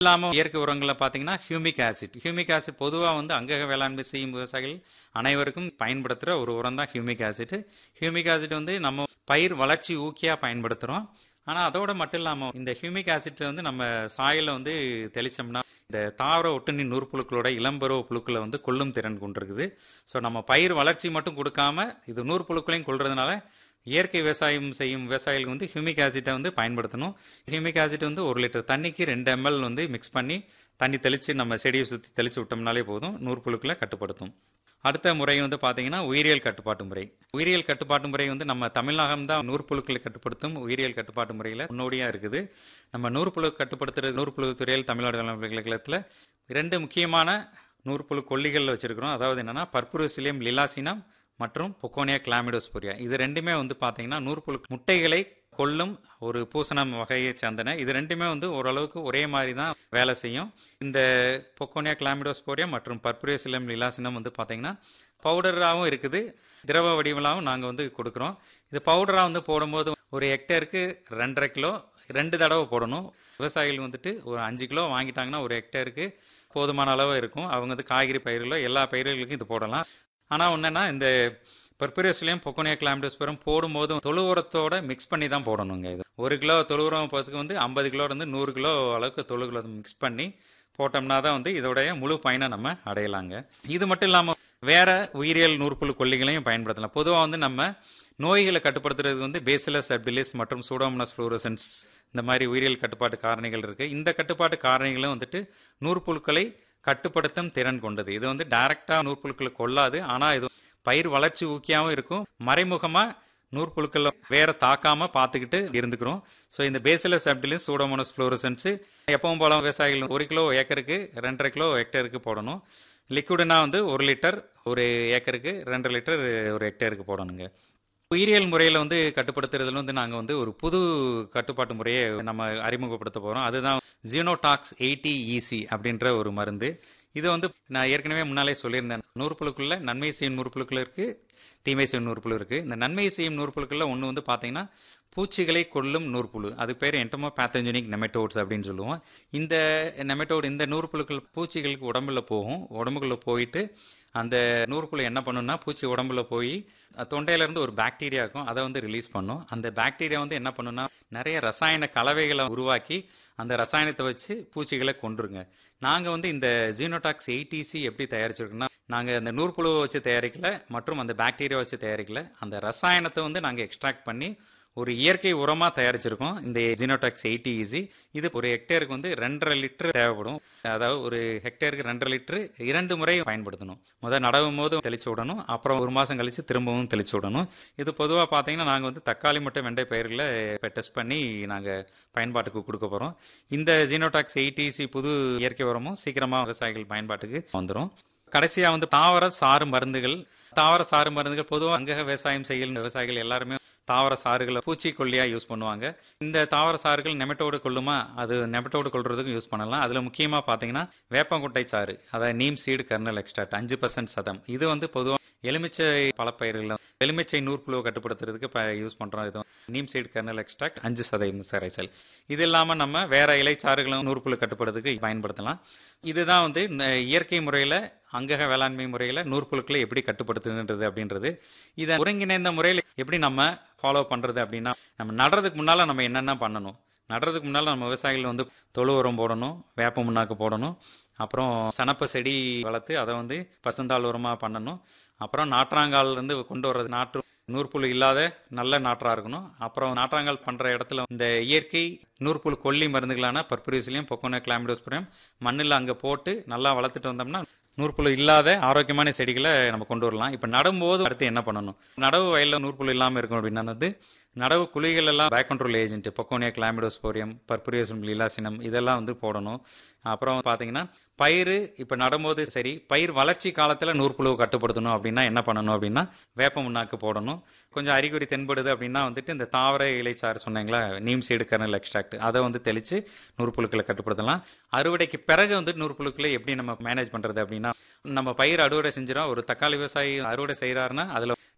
இல்லாம இயற்கை உரங்களை பார்த்தீங்கன்னா ஹியூமிக் ஆசிட் ஹியூமிக் ஆசிட் பொதுவாக வந்து அங்கக வேளாண்மை செய்யும் விவசாயிகள் அனைவருக்கும் பயன்படுத்துகிற ஒரு உரம் தான் ஹியூமிக் ஆசிட் ஹியூமிக் ஆசிட் வந்து நம்ம பயிர் வளர்ச்சி ஊக்கியாக பயன்படுத்துகிறோம் ஆனால் அதோட மட்டும் இல்லாமல் இந்த ஹியூமிக் ஆசிட் வந்து நம்ம சாயில வந்து தெளிச்சோம்னா இந்த தாவர ஒட்டுண்ணி நூற்புழுக்களோட இளம்பருவ புழுக்களை வந்து கொல்லும் திறன் கொண்டிருக்குது ஸோ நம்ம பயிர் வளர்ச்சி மட்டும் கொடுக்காம இது நூற்புழுக்களையும் கொள்றதுனால இயற்கை விவசாயம் செய்யும் விவசாயிகளுக்கு வந்து ஹியூமிக் ஆசிட்டை வந்து பயன்படுத்தணும் ஹியூமிக் ஆசிட் வந்து ஒரு லிட்டர் தண்ணிக்கு ரெண்டு எம்எல் வந்து மிக்ஸ் பண்ணி தண்ணி தெளித்து நம்ம செடியை சுற்றி தெளித்து விட்டோம்னாலே போதும் நூற்புழுக்களை கட்டுப்படுத்தும் அடுத்த முறை வந்து பார்த்தீங்கன்னா உயிரியல் கட்டுப்பாட்டு முறை உயிரியல் கட்டுப்பாட்டு முறை வந்து நம்ம தமிழகம் தான் நூற்புழுக்களை கட்டுப்படுத்தும் உயிரியல் கட்டுப்பாட்டு முறையில் முன்னோடியாக இருக்குது நம்ம நூற்புழு கட்டுப்படுத்துறது நூற்புழு துறையில் தமிழ்நாடு வேளாண் பல்கலைக்கழகத்தில் இரண்டு முக்கியமான நூற்புழு கொல்லிகள் வச்சிருக்கிறோம் அதாவது என்னன்னா பர்புரோசிலியம் லிலாசினம் மற்றும் பொக்கோனியா கிளாமிடோஸ்போரியா இது ரெண்டுமே வந்து பார்த்தீங்கன்னா நூற்புழு முட்டைகளை கொல்லும் ஒரு பூசணம் வகையை சேர்ந்தன இது ரெண்டுமே வந்து ஓரளவுக்கு ஒரே மாதிரி தான் வேலை செய்யும் இந்த பொக்கோனியா கிளாமிடோஸ்போரியா மற்றும் பர்புரோசிலியம் லிலாசினம் வந்து பார்த்தீங்கன்னா பவுடராகவும் இருக்குது திரவ வடிவலாகவும் நாங்கள் வந்து கொடுக்குறோம் இது பவுடராக வந்து போடும்போது ஒரு ஹெக்டேருக்கு ரெண்டரை கிலோ ரெண்டு தடவை போடணும் விவசாயிகள் வந்துட்டு ஒரு அஞ்சு கிலோ வாங்கிட்டாங்கன்னா ஒரு ஹெக்டேருக்கு போதுமான அளவு இருக்கும் அவங்க வந்து காய்கறி பயிர்களோ எல்லா பயிர்களுக்கும் இது போடலாம் ஆனால் ஒன்றுன்னா இந்த பர்பரியோஸ்லையும் பொக்கோனியா கிளாமிடோஸ்பரம் போடும்போது தொழு உரத்தோட மிக்ஸ் பண்ணி தான் போடணுங்க இது ஒரு கிலோ தொழு உரம் போகிறதுக்கு வந்து ஐம்பது கிலோ இருந்து நூறு கிலோ அளவுக்கு தொழு கிலோ மிக்ஸ் பண்ணி போட்டோம்னா தான் வந்து இதோடைய முழு பயனை நம்ம அடையலாங்க இது மட்டும் இல்லாமல் வேற உயிரியல் நூற்புழு கொல்லிகளையும் பயன்படுத்தலாம் பொதுவாக வந்து நம்ம நோய்களை கட்டுப்படுத்துறதுக்கு வந்து பேசிலஸ் அப்டிலிஸ் மற்றும் சூடோமனஸ் ஃப்ளோரசன்ஸ் இந்த மாதிரி உயிரியல் கட்டுப்பாட்டு காரணிகள் இருக்கு இந்த கட்டுப்பாட்டு காரணிகளும் வந்துட்டு நூற்புழுக்களை கட்டுப்படுத்தும் திறன் கொண்டது இது வந்து டைரக்டா நூற்புழுக்களை கொள்ளாது ஆனா இது பயிர் வளர்ச்சி ஊக்கியாவும் இருக்கும் மறைமுகமா நூற்புழுக்கள் வேற தாக்காம பார்த்துக்கிட்டு இருந்துக்கிறோம் ஸோ இந்த பேசிலஸ் அப்டிலிஸ் சூடோமோனஸ் ஃப்ளோரசன்ஸ் எப்பவும் போல விவசாயிகள் ஒரு கிலோ ஏக்கருக்கு ரெண்டரை கிலோ ஹெக்டேருக்கு போடணும் லிக்விடுனா வந்து ஒரு லிட்டர் ஒரு ஏக்கருக்கு ரெண்டு லிட்டர் ஒரு ஹெக்டேருக்கு போடணுங்க உயிரியல் முறையில் வந்து கட்டுப்படுத்துறதுல வந்து நாங்கள் வந்து ஒரு புது கட்டுப்பாட்டு முறையை நம்ம அறிமுகப்படுத்த போகிறோம் அதுதான் ஜீனோடாக்ஸ் எயிட்டி இசி அப்படின்ற ஒரு மருந்து இது வந்து நான் ஏற்கனவே முன்னாலே சொல்லியிருந்தேன் நூறுப்புழுக்குள்ள நன்மை செய்யும் நூறுப்புழுக்கள் இருக்கு தீமை செய்யும் நூறுப்புழு இருக்கு இந்த நன்மை செய்யும் நூறுப்புழுக்கள்ல ஒன்று வந்து பார்த்தீங்கன்னா பூச்சிகளை கொல்லும் நூற்புழு அது பேர் என்டமோ பேத்தஞ்சனிக் நெமட்டோட்ஸ் அப்படின்னு சொல்லுவோம் இந்த நெமட்டோடு இந்த நூற்புழுக்கள் பூச்சிகளுக்கு உடம்புல போகும் உடம்புக்குள்ள போயிட்டு அந்த நூற்புழு என்ன பண்ணுன்னா பூச்சி உடம்புல போய் தொண்டையில இருந்து ஒரு பாக்டீரியா இருக்கும் அதை வந்து ரிலீஸ் பண்ணும் அந்த பாக்டீரியா வந்து என்ன பண்ணுன்னா நிறைய ரசாயன கலவைகளை உருவாக்கி அந்த ரசாயனத்தை வச்சு பூச்சிகளை கொண்டுருங்க நாங்கள் வந்து இந்த ஜீனோடாக்ஸ் எயிட்டிசி எப்படி தயாரிச்சிருக்கோம்னா நாங்கள் அந்த நூற்புழுவை வச்சு தயாரிக்கல மற்றும் அந்த பாக்டீரியா வச்சு தயாரிக்கல அந்த ரசாயனத்தை வந்து நாங்கள் எக்ஸ்ட்ராக்ட் பண்ணி ஒரு இயற்கை உரமா தயாரிச்சிருக்கோம் இந்த ஜீனோடாக்ஸ் எயிட்டி ஈஸி இது ஒரு ஹெக்டேருக்கு வந்து ரெண்டரை லிட்டர் தேவைப்படும் அதாவது ஒரு ஹெக்டேருக்கு ரெண்டரை லிட்டர் இரண்டு முறை பயன்படுத்தணும் முதல் நடவும் போது தெளிச்சு விடணும் அப்புறம் ஒரு மாசம் கழிச்சு திரும்பவும் தெளிச்சு விடணும் இது பொதுவாக பார்த்தீங்கன்னா நாங்கள் வந்து தக்காளி மற்றும் வெண்டை பயிர்களை இப்போ டெஸ்ட் பண்ணி நாங்கள் பயன்பாட்டுக்கு கொடுக்க போகிறோம் இந்த ஜீனோடாக்ஸ் எயிட்டிசி புது இயற்கை உரமும் சீக்கிரமாக விவசாயிகள் பயன்பாட்டுக்கு வந்துடும் கடைசியா வந்து தாவர சாறு மருந்துகள் தாவர சாறு மருந்துகள் பொதுவாக அங்கக விவசாயம் செய்யும் விவசாயிகள் எல்லாருமே தாவர சாறுகளை பூச்சிக்கொல்லியா யூஸ் பண்ணுவாங்க இந்த தாவர சாறுகள் நெமட்டோடு கொள்ளுமா அது நெமட்டோடு கொள்றதுக்கும் யூஸ் பண்ணலாம் அதுல முக்கியமா பாத்தீங்கன்னா வேப்பங்குட்டை சாறு அதாவது நீம் சீடு கர்னல் எக்ஸ்ட்ராக்ட் அஞ்சு பர்சன்ட் சதம் இது வந்து பொதுவாக எலுமிச்சை பழப்பயிர்கள் எலுமிச்சை நூற்புழுவை கட்டுப்படுத்துறதுக்கு இப்போ யூஸ் பண்றோம் இது நீம் சீடு கர்னல் எக்ஸ்ட்ராக்ட் அஞ்சு சதவீதம் சரைசல் இது இல்லாம நம்ம வேற இலைச்சாறுகளும் நூற்புழு கட்டுப்படுறதுக்கு பயன்படுத்தலாம் இதுதான் வந்து ந- இயற்கை முறையில அங்கக வேளாண்மை முறையில நூற்புழுக்களை எப்படி கட்டுப்படுத்துன்றது அப்படின்றது இதை ஒருங்கிணைந்த முறையில் எப்படி நம்ம ஃபாலோ பண்றது அப்படின்னா நம்ம நடுறதுக்கு முன்னால நம்ம என்னென்ன பண்ணணும் நடுறதுக்கு முன்னால நம்ம விவசாயிகள் வந்து தொழு உரம் போடணும் வேப்ப முன்னாக்கு போடணும் அப்புறம் சனப்ப செடி வளர்த்து அதை வந்து பசுந்தாள் உரமா பண்ணணும் அப்புறம் நாற்றாங்கால்ல இருந்து கொண்டு வர்றது நாற்று நூற்புழு இல்லாத நல்ல நாற்றா இருக்கணும் அப்புறம் நாற்றாங்கால் பண்ற இடத்துல இந்த இயற்கை நூற்புழு கொல்லி மருந்துகளான பர்பரியூசிலியம் பொக்கோனா கிளாமிடோஸ்புரியம் மண்ணில் அங்கே போட்டு நல்லா வளர்த்துட்டு வந்தோம்னா நூற்புழு இல்லாத ஆரோக்கியமான செடிகளை நம்ம கொண்டு வரலாம் இப்போ நடும்போது அடுத்து என்ன பண்ணணும் நடவு வயலில் நூற்புழு இல்லாமல் இருக்கும் அப்படின்னா வந்து நடவு குழிகள் எல்லாம் பேக் control agent Pochonia chlamydosporium Purpureocillium lilacinum இதெல்லாம் வந்து போடணும் அப்புறம் பார்த்தீங்கன்னா பயிர் இப்போ நடும்போது சரி பயிர் வளர்ச்சி காலத்தில் நூற்புழுவை கட்டுப்படுத்தணும் அப்படின்னா என்ன பண்ணணும் அப்படின்னா வேப்ப முன்னாக்கு போடணும் கொஞ்சம் அறிகுறி தென்படுது அப்படின்னா வந்துட்டு இந்த தாவர இலைச்சாறு சொன்னீங்களா நீம் சீடு கர்னல் எக்ஸ்ட்ராக்ட் அதை வந்து தெளித்து நூற்புழுக்களை கட்டுப்படுத்தலாம் அறுவடைக்கு பிறகு வந்து நூற்புழுக்களை எப்படி நம்ம மேனேஜ் பண்ணுறது அப்படின்னா நம்ம பயிர் அறுவடை செஞ்சிடும் ஒரு தக்காளி விவசாயி அறுவடை செய்கிறாருன்னா அதில்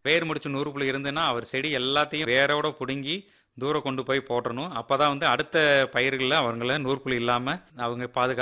வேர் முடிச்சு நூறுப்புழு இருந்துன்னா அவர் செடி எல்லாத்தையும் வேரோட பிடுங்கி தூரம் கொண்டு போய் போட்டுறணும் அப்பதான் வந்து அடுத்த பயிர்களில் அவங்கள நூற்புழு இல்லாமல் அவங்க பாதுகா